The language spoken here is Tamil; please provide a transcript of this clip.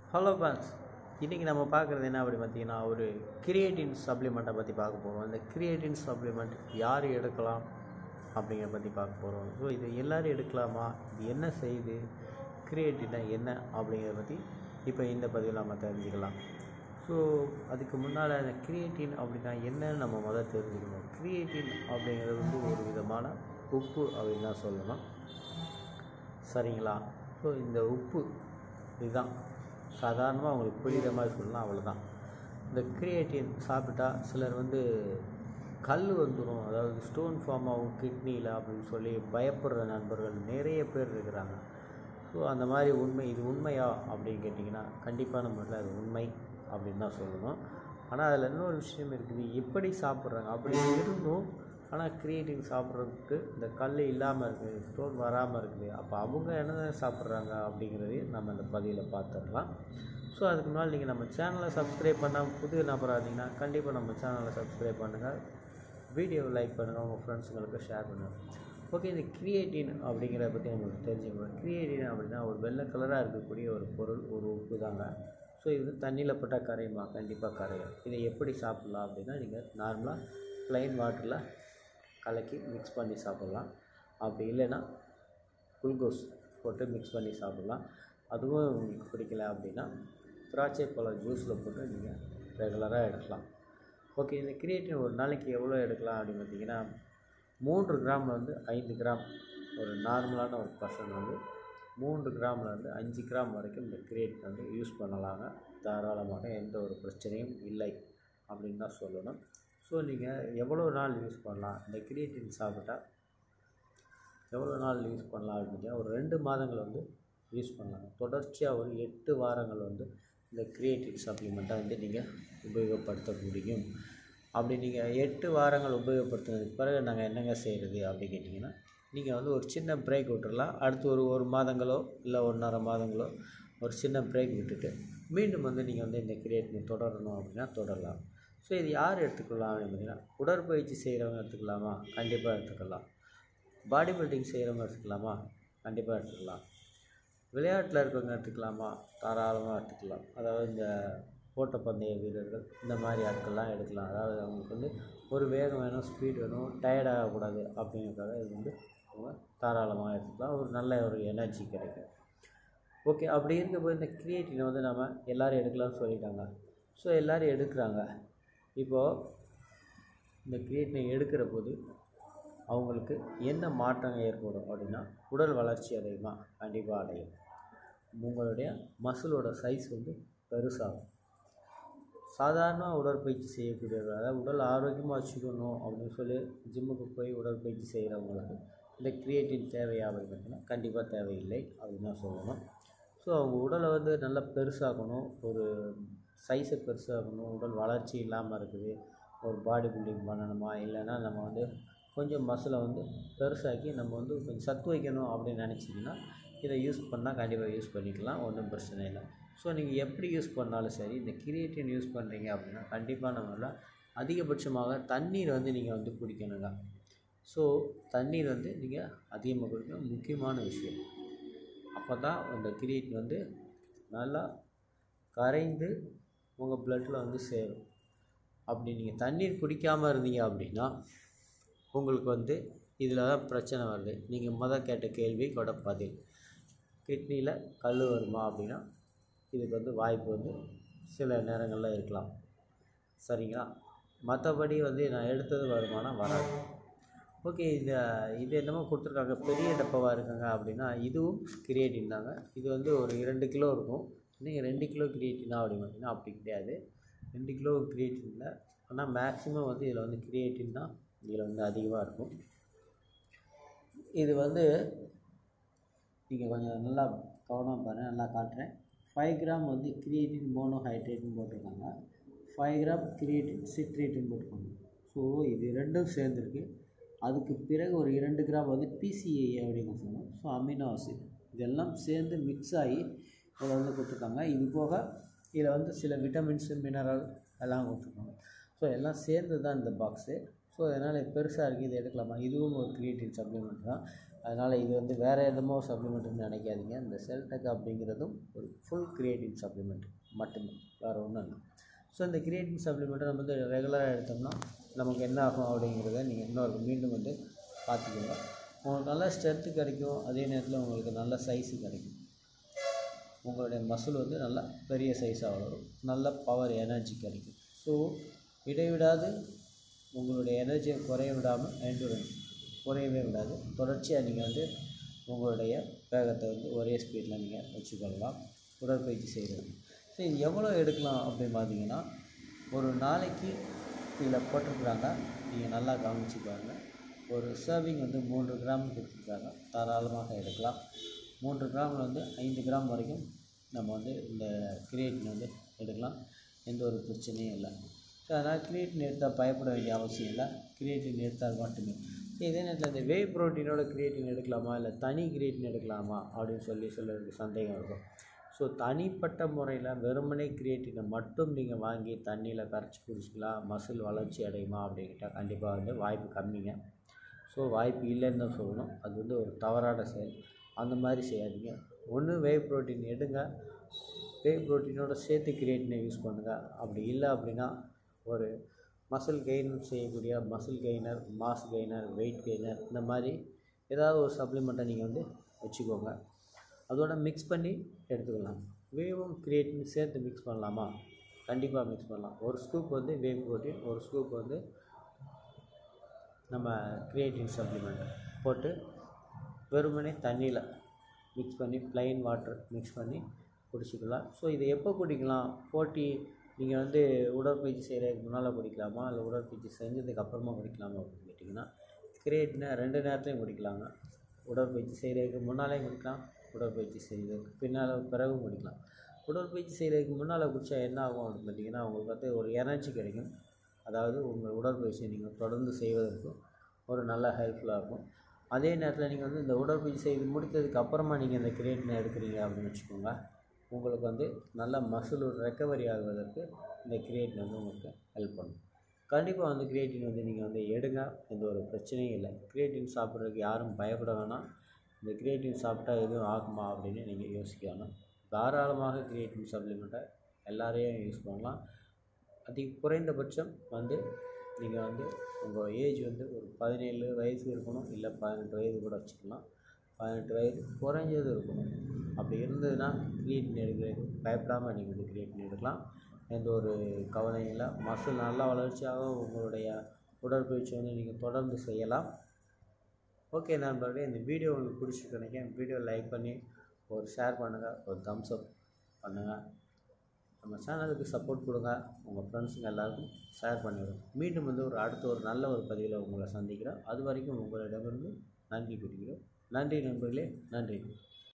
ஹலோ ஃப்ரெண்ட்ஸ் இன்றைக்கி நம்ம பார்க்குறது என்ன அப்படி பார்த்தீங்கன்னா ஒரு கிரியேட்டின் சப்ளிமெண்ட்டை பற்றி பார்க்க போகிறோம் இந்த கிரியேட்டின் சப்ளிமெண்ட் யார் எடுக்கலாம் அப்படிங்கிறத பற்றி பார்க்க போகிறோம் ஸோ இது எல்லோரும் எடுக்கலாமா இது என்ன செய்யுது கிரியேட்டினா என்ன அப்படிங்கிறத பற்றி இப்போ இந்த பதிவில் நம்ம தெரிஞ்சுக்கலாம் ஸோ அதுக்கு முன்னால் அந்த கிரியேட்டின் அப்படின்னா என்னன்னு நம்ம முதல்ல தெரிஞ்சுக்கணும் கிரியேட்டின் அப்படிங்கிறது வந்து ஒரு விதமான உப்பு அப்படின்னு தான் சொல்லணும் சரிங்களா ஸோ இந்த உப்பு இதுதான் சாதாரணமாக உங்களுக்கு புரிகிற மாதிரி சொல்லலாம் அவ்வளோதான் இந்த கிரியேட்டின் சாப்பிட்டா சிலர் வந்து கல் வந்துடும் அதாவது ஸ்டோன் ஃபார்ம் ஆகும் கிட்னியில் அப்படின்னு சொல்லி பயப்படுற நண்பர்கள் நிறைய பேர் இருக்கிறாங்க ஸோ அந்த மாதிரி உண்மை இது உண்மையா அப்படின்னு கேட்டிங்கன்னா கண்டிப்பான முறையில் அது உண்மை அப்படின்னு தான் சொல்லணும் ஆனால் அதில் இன்னொரு விஷயம் இருக்குது எப்படி சாப்பிட்றாங்க அப்படி இருந்தும் ஆனால் கிரியேட்டின் சாப்பிட்றதுக்கு இந்த கல் இல்லாமல் இருக்குது ஸ்டோன் வராமல் இருக்குது அப்போ அவங்க என்ன சாப்பிட்றாங்க அப்படிங்கிறதையும் நம்ம இந்த பதிவில் பார்த்துடலாம் ஸோ அதுக்கு முன்னால் நீங்கள் நம்ம சேனலை சப்ஸ்கிரைப் பண்ணால் புது நபராக இருந்தீங்கன்னா கண்டிப்பாக நம்ம சேனலை சப்ஸ்கிரைப் பண்ணுங்கள் வீடியோவை லைக் பண்ணுங்கள் உங்கள் ஃப்ரெண்ட்ஸுங்களுக்கு ஷேர் பண்ணுங்கள் ஓகே இந்த கிரியேட்டின் அப்படிங்கிறத பற்றி நம்மளுக்கு தெரிஞ்சுக்கணும் கிரியேட்டின் அப்படின்னா ஒரு வெள்ளை கலராக இருக்கக்கூடிய ஒரு பொருள் ஒரு உப்பு தாங்க ஸோ இது தண்ணியில் போட்டால் கரையுமா கண்டிப்பாக கரையும் இதை எப்படி சாப்பிட்லாம் அப்படின்னா நீங்கள் நார்மலாக ப்ளைன் வாட்டரில் கலக்கி மிக்ஸ் பண்ணி சாப்பிட்லாம் அப்படி இல்லைன்னா குளுக்கோஸ் போட்டு மிக்ஸ் பண்ணி சாப்பிட்லாம் அதுவும் உங்களுக்கு பிடிக்கல அப்படின்னா திராட்சை பழம் ஜூஸில் போட்டு நீங்கள் ரெகுலராக எடுக்கலாம் ஓகே இந்த கிரியேட்டின் ஒரு நாளைக்கு எவ்வளோ எடுக்கலாம் அப்படின்னு பார்த்தீங்கன்னா மூன்று கிராமில் வந்து ஐந்து கிராம் ஒரு நார்மலான ஒரு பர்சன் வந்து மூன்று கிராமில் வந்து அஞ்சு கிராம் வரைக்கும் இந்த கிரியேட்டின் வந்து யூஸ் பண்ணலாங்க தாராளமாக எந்த ஒரு பிரச்சனையும் இல்லை அப்படின்னு தான் சொல்லணும் ஸோ நீங்கள் எவ்வளோ நாள் யூஸ் பண்ணலாம் இந்த கிரியேட்டின் சாப்பிட்டா எவ்வளோ நாள் யூஸ் பண்ணலாம் அப்படின்னா ஒரு ரெண்டு மாதங்கள் வந்து யூஸ் பண்ணலாம் தொடர்ச்சியாக ஒரு எட்டு வாரங்கள் வந்து இந்த கிரியேட்டின் சப்ளிமெண்ட்டை வந்து நீங்கள் உபயோகப்படுத்த முடியும் அப்படி நீங்கள் எட்டு வாரங்கள் உபயோகப்படுத்தினதுக்கு பிறகு நாங்கள் என்னங்க செய்கிறது அப்படின்னு கேட்டிங்கன்னா நீங்கள் வந்து ஒரு சின்ன பிரேக் விட்டுறலாம் அடுத்து ஒரு ஒரு மாதங்களோ இல்லை ஒன்றரை மாதங்களோ ஒரு சின்ன பிரேக் விட்டுட்டு மீண்டும் வந்து நீங்கள் வந்து இந்த கிரியேட்டினை தொடரணும் அப்படின்னா தொடரலாம் ஸோ இது யார் எடுத்துக்கலாம் அப்படின்னு பார்த்தீங்கன்னா உடற்பயிற்சி செய்கிறவங்க எடுத்துக்கலாமா கண்டிப்பாக எடுத்துக்கலாம் பாடி பில்டிங் செய்கிறவங்க எடுத்துக்கலாமா கண்டிப்பாக எடுத்துக்கலாம் விளையாட்டில் இருக்கவங்க எடுத்துக்கலாமா தாராளமாக எடுத்துக்கலாம் அதாவது இந்த ஓட்டப்பந்தய வீரர்கள் இந்த மாதிரி ஆட்கள்லாம் எடுக்கலாம் அதாவது அவங்களுக்கு வந்து ஒரு வேகம் வேணும் ஸ்பீட் வேணும் டயர்ட் ஆகக்கூடாது அப்படிங்கிறதுக்காக இது வந்து அவங்க தாராளமாக எடுத்துக்கலாம் ஒரு நல்ல ஒரு எனர்ஜி கிடைக்கும் ஓகே அப்படி இருக்கப்போ இந்த கிரியேட்டினை வந்து நம்ம எல்லோரும் எடுக்கலாம்னு சொல்லிட்டாங்க ஸோ எல்லோரும் எடுக்கிறாங்க இப்போது இந்த கிரியேட்டினை எடுக்கிற போது அவங்களுக்கு என்ன மாற்றங்கள் ஏற்படும் அப்படின்னா உடல் வளர்ச்சி அடையுமா கண்டிப்பாக அடையும் உங்களுடைய மசிலோட சைஸ் வந்து பெருசாகும் சாதாரண உடற்பயிற்சி செய்யக்கூடியவர்கள் அதாவது உடல் ஆரோக்கியமாக வச்சுக்கணும் அப்படின்னு சொல்லி ஜிம்முக்கு போய் உடற்பயிற்சி செய்கிறவங்களுக்கு இந்த கிரியேட்டின் தேவையா அப்படின்னு பார்த்தீங்கன்னா கண்டிப்பாக தேவையில்லை அப்படின்னு தான் சொல்லணும் ஸோ அவங்க உடலை வந்து நல்லா பெருசாகணும் ஒரு சைஸை பெருசாகணும் உடல் வளர்ச்சி இல்லாமல் இருக்குது ஒரு பாடி பில்டிங் பண்ணணுமா இல்லைன்னா நம்ம வந்து கொஞ்சம் மசிலை வந்து பெருசாக்கி நம்ம வந்து கொஞ்சம் சத்து வைக்கணும் அப்படின்னு நினச்சிங்கன்னா இதை யூஸ் பண்ணால் கண்டிப்பாக யூஸ் பண்ணிக்கலாம் ஒன்றும் பிரச்சனை இல்லை ஸோ நீங்கள் எப்படி யூஸ் பண்ணாலும் சரி இந்த கிரியேட்டின் யூஸ் பண்ணுறீங்க அப்படின்னா கண்டிப்பாக நம்மளால் அதிகபட்சமாக தண்ணீர் வந்து நீங்கள் வந்து குடிக்கணுங்க ஸோ தண்ணீர் வந்து நீங்கள் அதிகமாக குடிக்கணும் முக்கியமான விஷயம் அப்போ தான் அந்த கிரியேட்டின் வந்து நல்லா கரைந்து உங்கள் ப்ளட்டில் வந்து சேரும் அப்படி நீங்கள் தண்ணீர் குடிக்காமல் இருந்தீங்க அப்படின்னா உங்களுக்கு வந்து இதில் தான் பிரச்சனை வருது நீங்கள் மொதல் கேட்ட கேள்வி கூட பதில் கிட்னியில் கல் வருமா அப்படின்னா இதுக்கு வந்து வாய்ப்பு வந்து சில நேரங்களில் இருக்கலாம் சரிங்களா மற்றபடி வந்து நான் எடுத்தது வருமானம் வராது ஓகே இந்த இது என்னமோ கொடுத்துருக்காங்க பெரிய டப்பாவாக இருக்காங்க அப்படின்னா இதுவும் கிரியேட்டின் தாங்க இது வந்து ஒரு இரண்டு கிலோ இருக்கும் நீங்கள் ரெண்டு கிலோ கிரியேட்டினா அப்படின்னு பார்த்தீங்கன்னா அப்படி கிடையாது ரெண்டு கிலோ கிரியேட்டின் இல்லை ஆனால் மேக்ஸிமம் வந்து இதில் வந்து கிரியேட்டின் தான் இதில் வந்து அதிகமாக இருக்கும் இது வந்து நீங்கள் கொஞ்சம் நல்லா கவனமாக பாருங்கள் நல்லா காட்டுறேன் ஃபைவ் கிராம் வந்து கிரியேட்டின் மோனோஹைட்ரேட்னு போட்டிருக்காங்க ஃபைவ் கிராம் கிரியேட்டின் சிட்ரேட்னு போட்டிருக்காங்க ஸோ இது ரெண்டும் சேர்ந்துருக்கு அதுக்கு பிறகு ஒரு இரண்டு கிராம் வந்து பிசிஏ அப்படின்னு சொன்னோம் ஸோ அமினோ ஆசிட் இதெல்லாம் சேர்ந்து மிக்ஸ் ஆகி இதில் வந்து கொடுத்துருக்காங்க இது போக இதில் வந்து சில விட்டமின்ஸு மினரல் எல்லாம் கொடுத்துருக்காங்க ஸோ எல்லாம் சேர்ந்து தான் இந்த பாக்ஸு ஸோ அதனால் பெருசாக இருக்குது இது எடுக்கலாமா இதுவும் ஒரு கிரியேட்டின் சப்ளிமெண்ட் தான் அதனால் இது வந்து வேறு எதுமோ சப்ளிமெண்ட்னு நினைக்காதீங்க இந்த செல்டெக் அப்படிங்கிறதும் ஒரு ஃபுல் கிரியேட்டின் சப்ளிமெண்ட் மட்டுமே வேறு ஒன்றும் இல்லை ஸோ இந்த கிரியேட்டின் சப்ளிமெண்ட்டை நம்ம வந்து ரெகுலராக எடுத்தோம்னா நமக்கு என்ன ஆகும் அப்படிங்கிறத நீங்கள் இன்னொரு மீண்டும் வந்து பார்த்துக்கோங்க உங்களுக்கு நல்ல ஸ்ட்ரென்த்து கிடைக்கும் அதே நேரத்தில் உங்களுக்கு நல்ல சைஸு கிடைக்கும் உங்களுடைய மசில் வந்து நல்லா பெரிய சைஸாக வளரும் நல்ல பவர் எனர்ஜி கிடைக்கும் ஸோ இடைவிடாது உங்களுடைய எனர்ஜியை குறைய விடாமல் என்டூரன்ஸ் குறையவே விடாது தொடர்ச்சியாக நீங்கள் வந்து உங்களுடைய வேகத்தை வந்து ஒரே ஸ்பீடில் நீங்கள் வச்சுக்கொள்ளலாம் உடற்பயிற்சி செய்கிறது ஸோ இது எவ்வளோ எடுக்கலாம் அப்படின்னு பார்த்தீங்கன்னா ஒரு நாளைக்கு இதில் போட்டிருக்கிறாங்க நீங்கள் நல்லா கவனிச்சு பாருங்கள் ஒரு சர்விங் வந்து மூன்று கிராம் கொடுத்துருக்காங்க தாராளமாக எடுக்கலாம் மூன்று கிராமில் வந்து ஐந்து கிராம் வரைக்கும் நம்ம வந்து இந்த கிரியேட்டின் வந்து எடுக்கலாம் எந்த ஒரு பிரச்சனையும் இல்லை ஸோ அதனால் கிரியேட்டின் எடுத்தால் பயப்பட வேண்டிய அவசியம் இல்லை கிரியேட்டின் எடுத்தால் மட்டுமே இதே நேரத்தில் இந்த வே ப்ரோட்டீனோட கிரியேட்டின் எடுக்கலாமா இல்லை தனி கிரியேட்டின் எடுக்கலாமா அப்படின்னு சொல்லி சிலருக்கு சந்தேகம் இருக்கும் ஸோ தனிப்பட்ட முறையில் வெறுமனே கிரியேட்டினை மட்டும் நீங்கள் வாங்கி தண்ணியில் கரைச்சி குடிச்சிக்கலாம் மசில் வளர்ச்சி அடையுமா அப்படின்ட்டா கண்டிப்பாக வந்து வாய்ப்பு கம்மிங்க ஸோ வாய்ப்பு இல்லைன்னு தான் சொல்லணும் அது வந்து ஒரு தவறான செயல் அந்த மாதிரி செய்யாதீங்க ஒன்று வே ப்ரோட்டீன் எடுங்க வே ப்ரோட்டீனோட சேர்த்து கிரியேட்டினை யூஸ் பண்ணுங்கள் அப்படி இல்லை அப்படின்னா ஒரு மசில் கெயின் செய்யக்கூடிய muscle gainer mass gainer weight gainer இந்த மாதிரி ஏதாவது ஒரு சப்ளிமெண்ட்டை நீங்கள் வந்து வச்சுக்கோங்க அதோட மிக்ஸ் பண்ணி எடுத்துக்கலாம் வேவும் கிரியேட்டின் சேர்த்து மிக்ஸ் பண்ணலாமா கண்டிப்பாக மிக்ஸ் பண்ணலாம் ஒரு ஸ்கூப் வந்து வே ப்ரோட்டீன் ஒரு ஸ்கூப் வந்து நம்ம கிரியேட்டின் சப்ளிமெண்ட் போட்டு வெறுமனே தண்ணியில் மிக்ஸ் பண்ணி ப்ளைன் வாட்டர் மிக்ஸ் பண்ணி குடிச்சிக்கலாம் ஸோ இதை எப்போ குடிக்கலாம் போட்டி நீங்கள் வந்து உடற்பயிற்சி செய்கிறதுக்கு முன்னால் குடிக்கலாமா இல்லை உடற்பயிற்சி செஞ்சதுக்கு அப்புறமா குடிக்கலாமா அப்படின்னு கேட்டிங்கன்னா கிரியேட்டினை ரெண்டு நேரத்துலையும் குடிக்கலாங்க உடற்பயிற்சி செய்கிறதுக்கு முன்னாலேயும் குடிக்கலாம் உடற்பயிற்சி செய்கிறதுக்கு பின்னால் பிறகும் குடிக்கலாம் உடற்பயிற்சி செய்கிறதுக்கு முன்னால் குடித்தா என்ன ஆகும் அப்படின்னு பார்த்தீங்கன்னா உங்களுக்கு வந்து ஒரு எனர்ஜி கிடைக்கும் அதாவது உங்கள் உடற்பயிற்சியை நீங்கள் தொடர்ந்து செய்வதற்கு ஒரு நல்ல ஹெல்ப்ஃபுல்லாக இருக்கும் அதே நேரத்தில் நீங்கள் வந்து இந்த உடற்பயிற்சி செய்து முடித்ததுக்கு அப்புறமா நீங்கள் இந்த கிரியேட்டினை எடுக்கிறீங்க அப்படின்னு வச்சுக்கோங்க உங்களுக்கு வந்து நல்ல மசில் ரெக்கவரி ஆகுவதற்கு இந்த கிரியேட்டின் வந்து உங்களுக்கு ஹெல்ப் பண்ணும் கண்டிப்பாக வந்து கிரியேட்டின் வந்து நீங்கள் வந்து எடுங்க எந்த ஒரு பிரச்சனையும் இல்லை கிரியேட்டின் சாப்பிட்றதுக்கு யாரும் பயப்பட வேணாம் இந்த கிரியேட்டின் சாப்பிட்டா எதுவும் ஆகுமா அப்படின்னு நீங்கள் யோசிக்க வேணாம் தாராளமாக கிரியேட்டின் சப்ளிமெண்ட்டை எல்லாரையும் யூஸ் பண்ணலாம் அதி குறைந்தபட்சம் வந்து நீங்கள் வந்து உங்கள் ஏஜ் வந்து ஒரு பதினேழு வயசு இருக்கணும் இல்லை பதினெட்டு வயது கூட வச்சுக்கலாம் பதினெட்டு வயது குறைஞ்சது இருக்கணும் அப்படி இருந்ததுன்னா கிரியேட்டின் எடுக்கிறது பயப்படாமல் நீங்கள் வந்து கிரியேட்டின் எடுக்கலாம் எந்த ஒரு கவலையும் இல்லை மசில் நல்லா வளர்ச்சியாக உங்களுடைய உடற்பயிற்சி வந்து நீங்கள் தொடர்ந்து செய்யலாம் ஓகே நண்பர்களே இந்த வீடியோ உங்களுக்கு பிடிச்சிருக்கு நினைக்கிறேன் வீடியோ லைக் பண்ணி ஒரு ஷேர் பண்ணுங்கள் ஒரு தம்ஸ் அப் பண்ணுங்கள் நம்ம சேனலுக்கு சப்போர்ட் கொடுங்க உங்கள் ஃப்ரெண்ட்ஸுங்க எல்லாருக்கும் ஷேர் பண்ணிவிடுங்க மீண்டும் வந்து ஒரு அடுத்த ஒரு நல்ல ஒரு பதிவில் உங்களை சந்திக்கிறேன் அது வரைக்கும் உங்களிடமிருந்து நன்றி கூறுகிறோம் நன்றி நண்பர்களே நன்றி